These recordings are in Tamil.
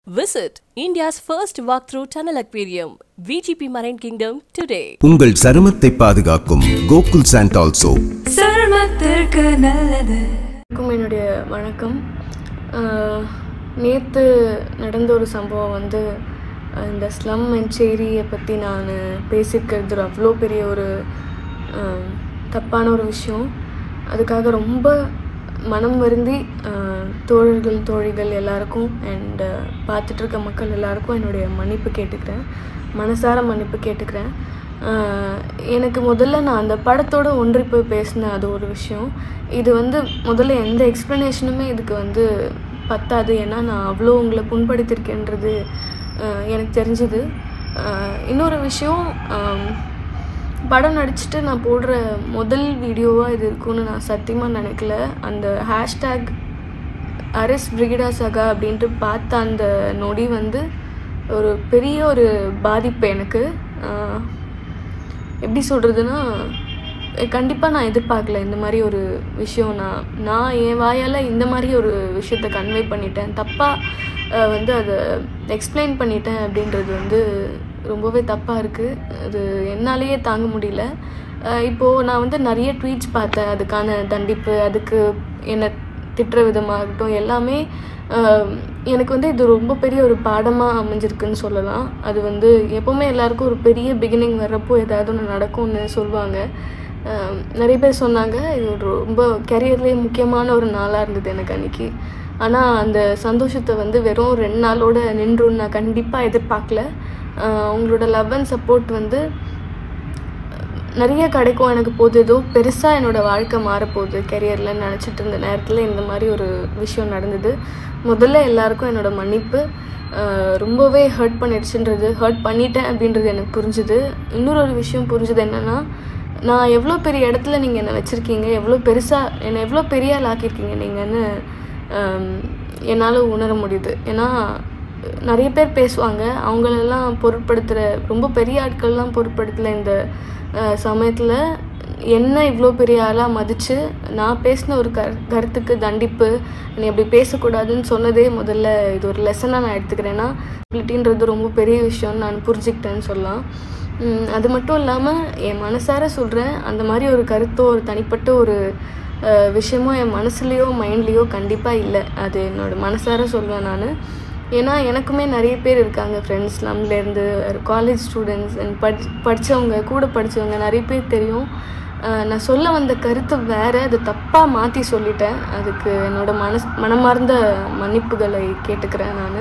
Visit India's first walkthrough tunnel aquarium, VGP Marine Kingdom, today. உங்கள் சருமத்தை பாதுகாக்கும் கோகுல் சாண்டால் சோப் சருமத்திற்கு நல்லது எல்லாருக்கும் என்னுடைய வணக்கம் நேற்று நடந்த ஒரு சம்பவம் வந்து அஹ், இந்த ஸ்லம் அண்ட் சேரியை பற்றி நான் பேசியிருக்கிறது அவ்வளோ பெரிய ஒரு அஹ், தப்பான ஒரு விஷயம் அதுக்காக ரொம்ப மனம் வருந்தி அஹ், தோழர்கள் தோழிகள் எல்லாருக்கும் அண்ட் பார்த்துட்டு இருக்க மக்கள் எல்லாருக்கும் என்னுடைய மன்னிப்பு கேட்டுக்கிறேன் மனசார மன்னிப்பு கேட்டுக்கிறேன் ஆஹ் எனக்கு முதல்ல நான் அந்த படத்தோட ஒன்றி போய் பேசினேன் அது ஒரு விஷயம் இது வந்து முதல்ல எந்த எக்ஸ்ப்ளனேஷனுமே இதுக்கு வந்து பத்தாது ஏன்னா நான் அவ்வளோ உங்களை புண்படுத்தியிருக்கேன்றது ஆஹ் எனக்கு தெரிஞ்சுது ஆஹ் இன்னொரு விஷயம் ஆம், படம் நடிச்சுட்டு நான் போடுற முதல் வீடியோவாக இது இருக்கும்னு நான் சத்தியமாக நினைக்கல அந்த ஹேஷ்டேக் அரஸ் பிரிகிடா சகா அப்படின்ட்டு பார்த்த அந்த நொடி வந்து ஒரு பெரிய ஒரு பாதிப்பு எனக்கு ஆஹ் எப்படி சொல்கிறதுனா கண்டிப்பாக நான் எதிர்பார்க்கல இந்த மாதிரி ஒரு விஷயம் நான் நான் என் வாயால் இந்த மாதிரி ஒரு விஷயத்த கன்வே பண்ணிட்டேன் தப்பாக வந்து அதை எக்ஸ்பிளைன் பண்ணிட்டேன் அப்படின்றது வந்து ரொம்பவே தப்பாக இருக்குது அது என்னாலேயே தாங்க முடியல அஹ் இப்போது நான் வந்து நிறைய ட்வீட்ஸ் பார்த்தேன் அதுக்கான தண்டிப்பு அதுக்கு என்னை திட்டுற விதமாகட்டும் எல்லாமே ஆஹ் எனக்கு வந்து இது ரொம்ப பெரிய ஒரு பாடமாக அமைஞ்சிருக்குன்னு சொல்லலாம் அது வந்து எப்போவுமே எல்லாருக்கும் ஒரு பெரிய பிகினிங் வர்றப்போ ஏதாவது ஒன்று நடக்கும்னு சொல்லுவாங்க ஆஹ் நிறைய பேர் சொன்னாங்க இது ஒரு ரொம்ப கெரியர்லேயே முக்கியமான ஒரு நாளாக இருந்தது எனக்கு அன்றைக்கி ஆனால் அந்த சந்தோஷத்தை வந்து வெறும் ரெண்டு நாளோட நின்றுன்னு நான் கண்டிப்பாக எதிர்பார்க்கல ஆஹ் உங்களோட லவ் அண்ட் சப்போர்ட் வந்து நிறைய கிடைக்கும் எனக்கு போது ஏதோ பெருசாக என்னோட வாழ்க்கை மாறப்போகுது கெரியரில் நினச்சிட்டு இருந்த நேரத்தில் இந்த மாதிரி ஒரு விஷயம் நடந்தது முதல்ல எல்லாருக்கும் என்னோட மன்னிப்பு ஆஹ் ரொம்பவே ஹர்ட் பண்ணிடுச்சுன்றது ஹர்ட் பண்ணிட்டேன் அப்படின்றது எனக்கு புரிஞ்சுது இன்னொரு ஒரு விஷயம் புரிஞ்சுது என்னென்னா நான் எவ்வளோ பெரிய இடத்துல நீங்கள் என்னை வச்சுருக்கீங்க எவ்வளோ பெருசாக என்னை எவ்வளோ பெரிய ஆள் ஆக்கியிருக்கீங்க நீங்கன்னு என்னால் உணர முடியுது ஏன்னா நிறைய பேர் பேசுவாங்க அவங்களெல்லாம் பொருட்படுத்துகிற ரொம்ப பெரிய ஆட்கள்லாம் பொருட்படுத்தல இந்த சமயத்தில் என்ன இவ்வளோ பெரிய ஆளாக மதித்து நான் பேசின ஒரு கரு கருத்துக்கு தண்டிப்பு நீ அப்படி பேசக்கூடாதுன்னு சொன்னதே முதல்ல இது ஒரு லெசனாக நான் எடுத்துக்கிறேன்னா பிலிட்டின்றது ரொம்ப பெரிய விஷயம்னு நான் புரிஞ்சுக்கிட்டேன்னு சொல்லலாம் உம், அது மட்டும் இல்லாமல் என் மனசார சொல்கிறேன் அந்த மாதிரி ஒரு கருத்தோ ஒரு தனிப்பட்ட ஒரு அஹ், விஷயமோ என் மனசுலேயோ மைண்ட்லேயோ கண்டிப்பாக இல்லை அது என்னோட மனசார சொல்வேன் நான் ஏன்னா எனக்குமே நிறைய பேர் இருக்காங்க ஃப்ரெண்ட்ஸ் நம்மளேருந்து காலேஜ் ஸ்டூடெண்ட்ஸ் அண்ட் படி படித்தவங்க கூட படித்தவங்க நிறைய பேர் தெரியும் அஹ், நான் சொல்ல வந்த கருத்து வேறு அது தப்பாக மாற்றி சொல்லிட்டேன் அதுக்கு என்னோட மனஸ் மனமார்ந்த மன்னிப்புகளை கேட்டுக்கிறேன் நான்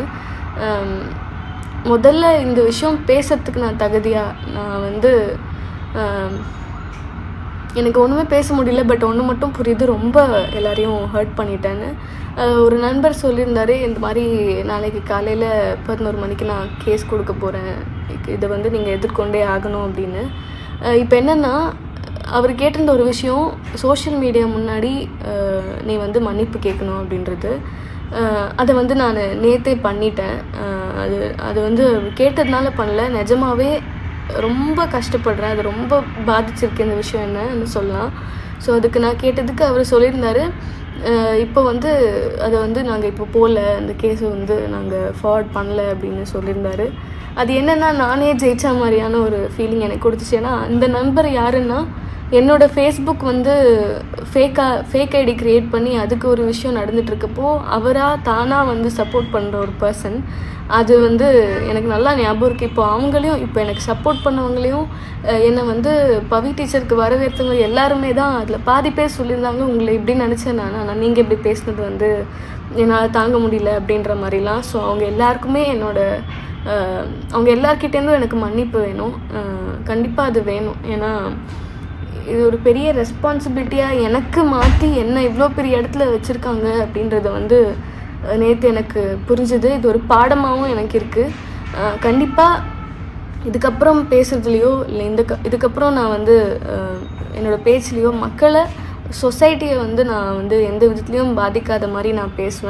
முதல்ல இந்த விஷயம் பேசுறதுக்கு நான் தகுதியாக நான் வந்து ஆம், எனக்கு ஒன்றுமே பேச முடியல பட் ஒன்று மட்டும் புரியுது ரொம்ப எல்லாரையும் ஹர்ட் பண்ணிட்டேன்னு அஹ் ஒரு நண்பர் சொல்லியிருந்தாரு இந்த மாதிரி நாளைக்கு காலையில் பதினோரு மணிக்கு நான் கேஸ் கொடுக்க போகிறேன் இதை வந்து நீங்கள் எதிர்கொண்டே ஆகணும் அப்படின்னு இப்போ என்னென்னா அவர் கேட்டிருந்த ஒரு விஷயம் சோஷியல் மீடியா முன்னாடி அஹ், நீ வந்து மன்னிப்பு கேட்கணும் அப்படின்றது அஹ், அதை வந்து நான் நேத்தே பண்ணிட்டேன் அஹ், அது அது வந்து கேட்டதுனால பண்ணல நிஜமாவே ரொம்ப கஷ்டப்படுறேன் அது ரொம்ப பாதிச்சிருக்கு இந்த விஷயம் என்னன்னு சொல்லலாம் ஸோ அதுக்கு நான் கேட்டதுக்கு அவர் சொல்லியிருந்தாரு அஹ் இப்போ வந்து அதை வந்து நாங்கள் இப்போ போகல அந்த கேஸை வந்து நாங்கள் ஃபார்வர்ட் பண்ணல அப்படின்னு சொல்லியிருந்தாரு அது என்னென்னா நானே ஜெயிச்ச மாதிரியான ஒரு ஃபீலிங் எனக்கு கொடுத்துச்சு ஏன்னா அந்த நண்பர் யாருன்னா என்னோட ஃபேஸ்புக் வந்து ஃபேக்காக ஃபேக் ஐடி க்ரியேட் பண்ணி அதுக்கு ஒரு விஷயம் நடந்துட்டு இருக்கப்போ அவராக தானாக வந்து சப்போர்ட் பண்ணுற ஒரு பர்சன் அது வந்து எனக்கு நல்லா ஞாபகம் இருக்குது இப்போ அவங்களையும் இப்போ எனக்கு சப்போர்ட் பண்ணவங்களையும் அஹ், என்னை வந்து பவி டீச்சருக்கு வரவேற்றவங்க எல்லாருமே தான் அதில் பாதி பேர் சொல்லியிருந்தாங்க உங்களை இப்படி நினச்சேன் நான் ஆனால் நீங்கள் இப்படி பேசுனது வந்து என்னால் தாங்க முடியல அப்படின்ற மாதிரிலாம் ஸோ அவங்க எல்லாருக்குமே என்னோட அஹ், அவங்க எல்லார்கிட்டேருந்தும் எனக்கு மன்னிப்பு வேணும் கண்டிப்பாக அது வேணும் ஏன்னா இது ஒரு பெரிய ரெஸ்பான்சிபிலிட்டியாக எனக்கு மாற்றி என்ன இவ்வளோ பெரிய இடத்துல வச்சுருக்காங்க அப்படின்றத வந்து நேற்று எனக்கு புரிஞ்சுது இது ஒரு பாடமாகவும் எனக்கு இருக்குது கண்டிப்பாக இதுக்கப்புறம் பேசுறதுலையோ இல்லை இந்த க இதுக்கப்புறம் நான் வந்து அஹ், என்னோட பேச்சுலேயோ மக்களை சொசைட்டியை வந்து நான் வந்து எந்த விதத்துலேயும் பாதிக்காத மாதிரி நான் பேசுவேன்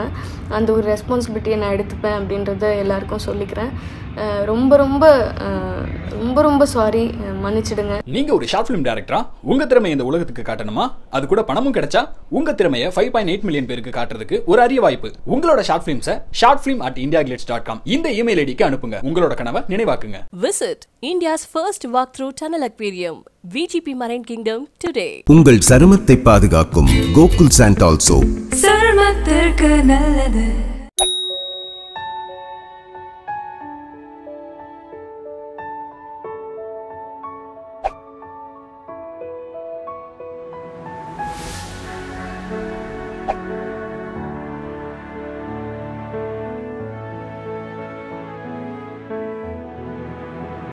அந்த ஒரு ரெஸ்பான்சிபிலிட்டியை நான் எடுத்துப்பேன் அப்படின்றத எல்லாருக்கும் சொல்லிக்கிறேன் அஹ் ரொம்ப ரொம்ப அஹ் ரொம்ப ரொம்ப சாரி மன்னிச்சிடுங்க நீங்க ஒரு ஷார்ட் ஃபிலிம் டைரக்டரா உங்க திறமையை இந்த உலகத்துக்கு காட்டணுமா அது கூட பணமும் கிடைச்சா உங்க திறமையை ஃபைவ் பாயிண்ட் எயிட் மில்லியன் பேருக்கு காட்டுறதுக்கு ஒரு அரிய வாய்ப்பு உங்களோட ஷார்ட் ஃபிலிம்ஸை short film at India dot com இந்த இமெயில் ஐடிக்கு அனுப்புங்க உங்களோட கனவை நினைவாக்குங்க Visit India's first walkthrough tunnel aquarium, VGP Marine Kingdom, today. உங்கள் சருமத்தை பாதுகாக்கும் கோகுல் சாண்டோல் சோப் சருமத்திற்கு நல்லது